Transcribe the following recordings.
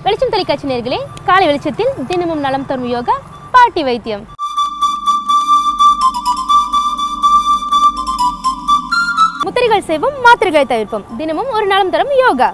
வெளிச்சம் தொலைக்காட்சி நேர்களே காலை வெளிச்சத்தில் தினமும் நலம் தரும் யோகா பாட்டி வைத்தியம் முத்திரைகள் செய்வோம் மாத்திரைகளை தவிர்ப்போம் தினமும் ஒரு நலம் தரும் யோகா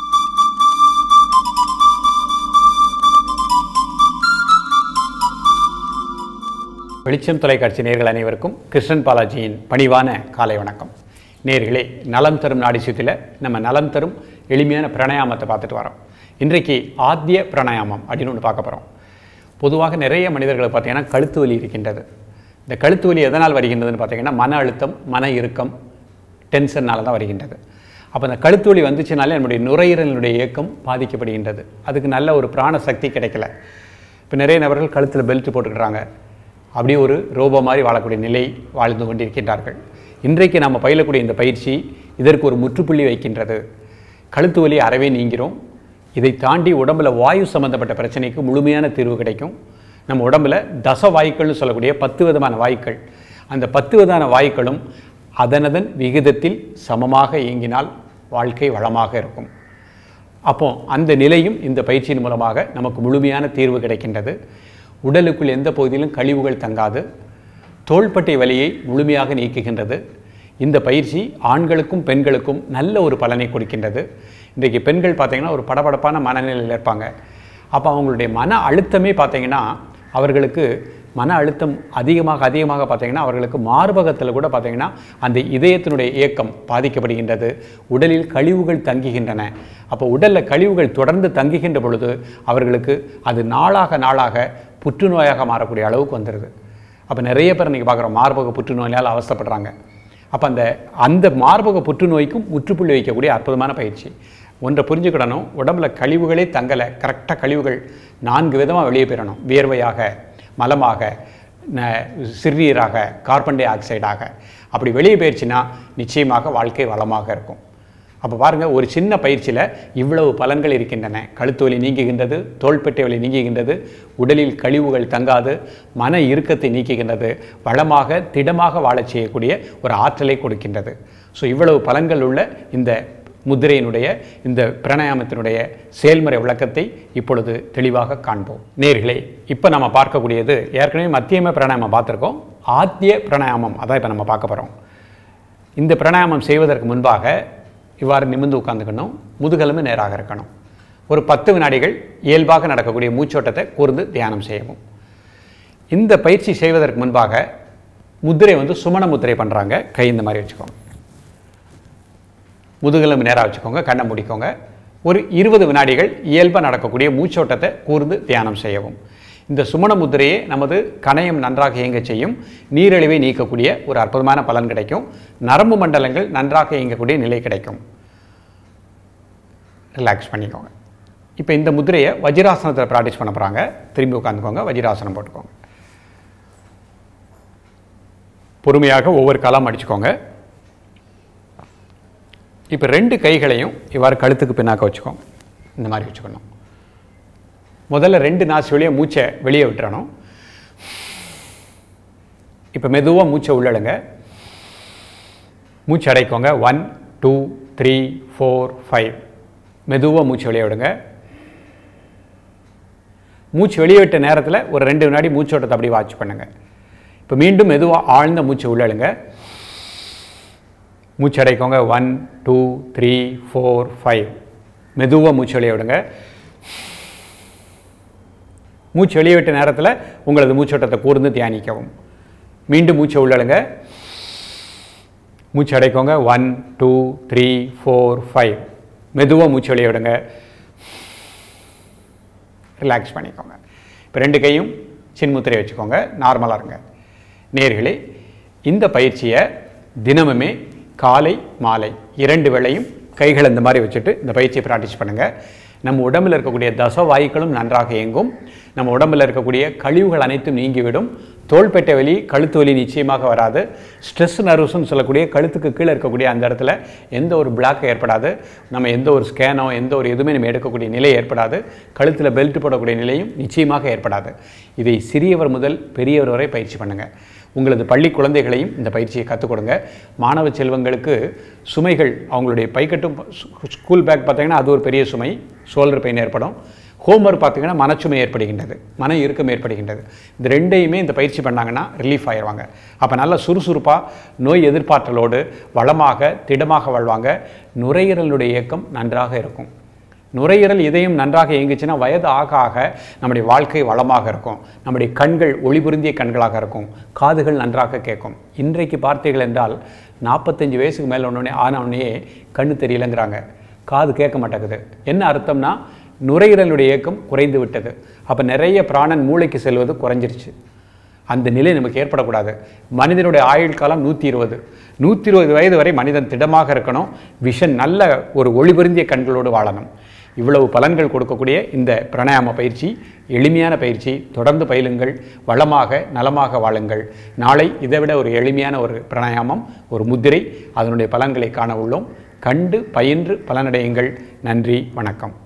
வெளிச்சம் தொலைக்காட்சி நேர்கள் அனைவருக்கும் கிருஷ்ணன் பாலாஜியின் பணிவான காலை வணக்கம் நேர்களே நலம் தரும் நாடிசியத்தில் நம்ம நலம் தரும் எளிமையான பிராணாயாமத்தை பார்த்துட்டு வரோம் இன்றைக்கு ஆத்திய பிராணாயாமம் அப்படின்னு ஒன்று பார்க்க போகிறோம் பொதுவாக நிறைய மனிதர்களை பார்த்தீங்கன்னா கழுத்து வலி இருக்கின்றது இந்த கழுத்து வலி எதனால் வருகின்றதுன்னு பார்த்தீங்கன்னா மன அழுத்தம் மன இறுக்கம் டென்ஷன்னால தான் வருகின்றது அப்போ அந்த கழுத்து வலி வந்துச்சுனாலே நம்முடைய நுரையீரலினுடைய இயக்கம் பாதிக்கப்படுகின்றது அதுக்கு நல்ல ஒரு பிராண சக்தி கிடைக்கல இப்போ நிறைய நபர்கள் கழுத்தில் பெல்ட் போட்டுக்கிறாங்க அப்படியே ஒரு ரோபோ மாதிரி வாழக்கூடிய நிலை வாழ்ந்து கொண்டிருக்கின்றார்கள் இன்றைக்கு நாம் பயிலக்கூடிய இந்த பயிற்சி இதற்கு ஒரு முற்றுப்புள்ளி வைக்கின்றது கழுத்து வலி அறவே நீங்கிறோம் இதை தாண்டி உடம்புல வாயு சம்பந்தப்பட்ட பிரச்சனைக்கு முழுமையான தீர்வு கிடைக்கும் நம்ம உடம்புல தச வாயுக்கள்னு சொல்லக்கூடிய பத்து விதமான வாயுக்கள் அந்த பத்து விதமான வாயுக்களும் அதனதன் விகிதத்தில் சமமாக இயங்கினால் வாழ்க்கை வளமாக இருக்கும் அப்போ அந்த நிலையும் இந்த பயிற்சியின் மூலமாக நமக்கு முழுமையான தீர்வு கிடைக்கின்றது உடலுக்குள் எந்த பகுதியிலும் கழிவுகள் தங்காது தோள்பட்டை வலியை முழுமையாக நீக்குகின்றது இந்த பயிற்சி ஆண்களுக்கும் பெண்களுக்கும் நல்ல ஒரு பலனை கொடுக்கின்றது இன்றைக்கு பெண்கள் பார்த்தீங்கன்னா ஒரு படபடப்பான மனநிலையில் இருப்பாங்க அப்போ அவங்களுடைய மன அழுத்தமே பார்த்தீங்கன்னா அவர்களுக்கு மன அழுத்தம் அதிகமாக அதிகமாக பார்த்தீங்கன்னா அவர்களுக்கு மார்பகத்தில் கூட பார்த்தீங்கன்னா அந்த இதயத்தினுடைய இயக்கம் பாதிக்கப்படுகின்றது உடலில் கழிவுகள் தங்குகின்றன அப்போ உடலில் கழிவுகள் தொடர்ந்து தங்குகின்ற பொழுது அவர்களுக்கு அது நாளாக நாளாக புற்றுநோயாக மாறக்கூடிய அளவுக்கு வந்துடுது அப்போ நிறைய பேர் இன்றைக்கி பார்க்குறோம் மார்பக புற்றுநோயால் அவஸ்தைப்படுறாங்க அப்போ அந்த அந்த மார்பக புற்றுநோய்க்கும் முற்றுப்புள்ளி வைக்கக்கூடிய அற்புதமான பயிற்சி ஒன்றை புரிஞ்சுக்கிடணும் உடம்புல கழிவுகளே தங்கலை கரெக்டாக கழிவுகள் நான்கு விதமாக வெளியே பெறணும் வியர்வையாக மலமாக ந- சிறுநீராக கார்பன் டை ஆக்சைடாக அப்படி வெளியே போயிடுச்சுன்னா நிச்சயமாக வாழ்க்கை வளமாக இருக்கும் அப்போ பாருங்கள் ஒரு சின்ன பயிற்சியில் இவ்வளவு பலன்கள் இருக்கின்றன கழுத்து வலி நீங்குகின்றது தோள்பட்டை வலி நீங்குகின்றது உடலில் கழிவுகள் தங்காது மன இறுக்கத்தை நீக்குகின்றது வளமாக திடமாக வாழச் செய்யக்கூடிய ஒரு ஆற்றலை கொடுக்கின்றது ஸோ இவ்வளவு பலன்கள் உள்ள இந்த முத்திரையினுடைய இந்த பிராணாயாமத்தினுடைய செயல்முறை விளக்கத்தை இப்பொழுது தெளிவாக காண்போம் நேர்களே இப்போ நம்ம பார்க்கக்கூடியது ஏற்கனவே மத்தியம பிராணாயாமம் பார்த்துருக்கோம் ஆத்திய பிராணாயாமம் அதான் இப்போ நம்ம பார்க்க போகிறோம் இந்த பிராணாயாமம் செய்வதற்கு முன்பாக இவ்வாறு நிமிர்ந்து உட்காந்துக்கணும் முதுகெலும்பு நேராக இருக்கணும் ஒரு பத்து வினாடிகள் இயல்பாக நடக்கக்கூடிய மூச்சோட்டத்தை கூர்ந்து தியானம் செய்யவும் இந்த பயிற்சி செய்வதற்கு முன்பாக முத்திரை வந்து சுமண முத்திரை பண்ணுறாங்க கை இந்த மாதிரி வச்சுக்கோங்க முதுகெலும்பு நேராக வச்சுக்கோங்க கண்ணை முடிக்கோங்க ஒரு இருபது வினாடிகள் இயல்பாக நடக்கக்கூடிய மூச்சோட்டத்தை கூர்ந்து தியானம் செய்யவும் இந்த சுமண முத்திரையே நமது கணையம் நன்றாக இயங்க செய்யும் நீரிழிவை நீக்கக்கூடிய ஒரு அற்புதமான பலன் கிடைக்கும் நரம்பு மண்டலங்கள் நன்றாக இயங்கக்கூடிய நிலை கிடைக்கும் ரிலாக்ஸ் பண்ணிக்கோங்க இப்போ இந்த முத்திரையை வஜ்ராசனத்தில் ப்ராக்டிஸ் பண்ண போகிறாங்க திரும்பி உட்காந்துக்கோங்க வஜ்ராசனம் போட்டுக்கோங்க பொறுமையாக ஒவ்வொரு காலம் அடிச்சுக்கோங்க இப்போ ரெண்டு கைகளையும் இவ்வாறு கழுத்துக்கு பின்னாக்க வச்சுக்கோங்க இந்த மாதிரி வச்சுக்கணும் முதல்ல ரெண்டு நாசி வழியாக மூச்சை வெளியே விட்டுறணும் இப்போ மெதுவாக மூச்சை உள்ளடுங்க மூச்சு அடைக்கோங்க one two three four five மெதுவாக மூச்சு வெளியே விடுங்க மூச்சு வெளியே விட்ட நேரத்தில் ஒரு ரெண்டு வினாடி மூச்சோட்டத்தை அப்படியே வாட்ச் பண்ணுங்கள் இப்போ மீண்டும் மெதுவாக ஆழ்ந்த மூச்சு உள்ளழுங்க மூச்சு அடைக்கோங்க one two three four five மெதுவாக மூச்சு வெளியே விடுங்க மூச்சு வெளியே விட்ட நேரத்தில் உங்களது மூச்சோட்டத்தை கூர்ந்து தியானிக்கவும் மீண்டும் மூச்சை உள்ளழுங்க மூச்சு அடைக்கோங்க one two three four five மெதுவாக மூச்சு வெளியே விடுங்க ரிலாக்ஸ் பண்ணிக்கோங்க இப்போ ரெண்டு கையும் சின்முத்திரை வச்சுக்கோங்க நார்மலாக இருங்க நேர்களே இந்த பயிற்சியை தினமுமே காலை மாலை இரண்டு வேளையும் கைகள் இந்த மாதிரி வச்சுட்டு இந்த பயிற்சியை ப்ராக்டிஸ் பண்ணுங்கள் நம்ம உடம்பில் இருக்கக்கூடிய தச வாயுக்களும் நன்றாக இயங்கும் நம்ம உடம்பில் இருக்கக்கூடிய கழிவுகள் அனைத்தும் நீங்கிவிடும் தோள்பட்டை வலி கழுத்து வலி நிச்சயமாக வராது ஸ்ட்ரெஸ் நர்வஸ்னு சொல்லக்கூடிய கழுத்துக்கு கீழே இருக்கக்கூடிய அந்த இடத்துல எந்த ஒரு பிளாக் ஏற்படாது நம்ம எந்த ஒரு ஸ்கேனோ எந்த ஒரு எதுவுமே நம்ம எடுக்கக்கூடிய நிலை ஏற்படாது கழுத்தில் பெல்ட் போடக்கூடிய நிலையும் நிச்சயமாக ஏற்படாது இதை சிறியவர் முதல் பெரியவர் வரை பயிற்சி பண்ணுங்கள் உங்களது பள்ளி குழந்தைகளையும் இந்த பயிற்சியை கற்றுக் கொடுங்க மாணவ செல்வங்களுக்கு சுமைகள் அவங்களுடைய பைக்கட்டும் ஸ்கூல் பேக் பார்த்தீங்கன்னா அது ஒரு பெரிய சுமை ஷோல்டர் பெயின் ஏற்படும் ஹோம்ஒர்க் பார்த்தீங்கன்னா மனச்சுமை ஏற்படுகின்றது மன இறுக்கம் ஏற்படுகின்றது இந்த ரெண்டையுமே இந்த பயிற்சி பண்ணாங்கன்னா ரிலீஃப் ஆயிடுவாங்க அப்போ நல்ல சுறுசுறுப்பாக நோய் எதிர்ப்பாற்றலோடு வளமாக திடமாக வாழ்வாங்க நுரையீரலுடைய இயக்கம் நன்றாக இருக்கும் நுரையீரல் இதயம் நன்றாக இயங்குச்சுன்னா வயது ஆக ஆக நம்முடைய வாழ்க்கை வளமாக இருக்கும் நம்முடைய கண்கள் ஒளிபுரிந்திய கண்களாக இருக்கும் காதுகள் நன்றாக கேட்கும் இன்றைக்கு பார்த்தீர்கள் என்றால் நாற்பத்தஞ்சு வயசுக்கு மேலே ஒன்றே ஆனவுடனே கண்ணு தெரியலங்கிறாங்க காது கேட்க மாட்டேங்குது என்ன அர்த்தம்னா நுரையீரலுடைய இயக்கம் குறைந்து விட்டது அப்போ நிறைய பிராணன் மூளைக்கு செல்வது குறைஞ்சிருச்சு அந்த நிலை நமக்கு ஏற்படக்கூடாது மனிதனுடைய ஆயுள் காலம் நூற்றி இருபது நூற்றி இருபது வயது வரை மனிதன் திடமாக இருக்கணும் விஷன் நல்ல ஒரு ஒளிபுரிந்திய கண்களோடு வாழணும் இவ்வளவு பலன்கள் கொடுக்கக்கூடிய இந்த பிராணாயாம பயிற்சி எளிமையான பயிற்சி தொடர்ந்து பயிலுங்கள் வளமாக நலமாக வாழுங்கள் நாளை இதைவிட ஒரு எளிமையான ஒரு பிராணாயாமம் ஒரு முத்திரை அதனுடைய பலன்களை காண உள்ளோம் கண்டு பயின்று பலனடையுங்கள் நன்றி வணக்கம்